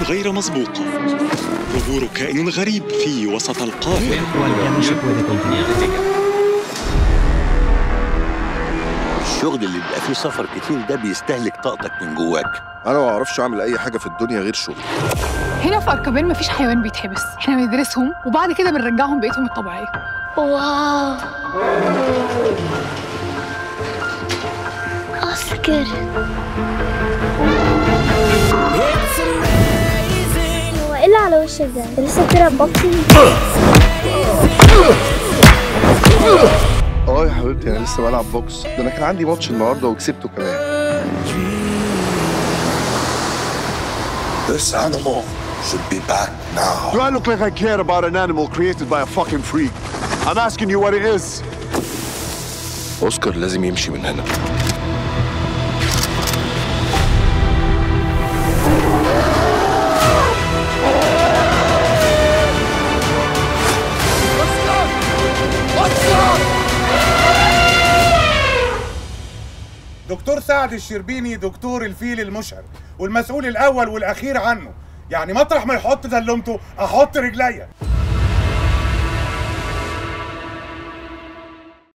غير مسبوقة ظهور كائن غريب في وسط القافلة الشغل اللي بيبقى فيه سفر كتير ده بيستهلك طاقتك من جواك انا ما اعرفش اعمل اي حاجه في الدنيا غير شغل هنا في أركبين مفيش حيوان بيتحبس احنا بندرسهم وبعد كده بنرجعهم بيئتهم الطبيعية واو أسكر هو ايه اللي على وشك ده؟ انت لسه بتلعب بوكسينج؟ اه يا حبيبتي انا لسه بلعب بوكس ده انا كان عندي ماتش النهارده وكسبته كمان This animal should be back now. Do I look like I care about an animal created by a fucking freak? I'm asking you what it is. اوسكار لازم يمشي من هنا دكتور سعد الشربيني دكتور الفيل المشهر والمسؤول الاول والاخير عنه يعني مطرح ما يحط دلمته احط رجليا